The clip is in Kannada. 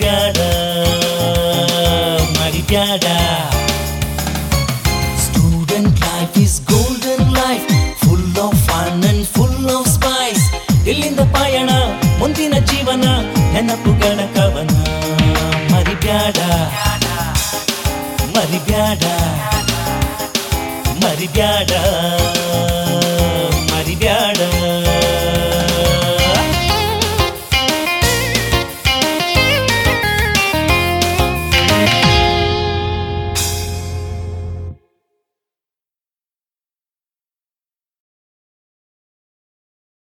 ಮರಿಬ್ಯಾಡ ಮರಿಬ್ಯಾಡ student life is golden life full of fun and full of spice ಇಲ್ಲಿಂದ ಪಯಣ ಮುಂದಿನ ಜೀವನ ನೆನಪುಗಳ ಕವನ ಮರಿಬ್ಯಾಡ ಮರಿಬ್ಯಾಡ ಮರಿಬ್ಯಾಡ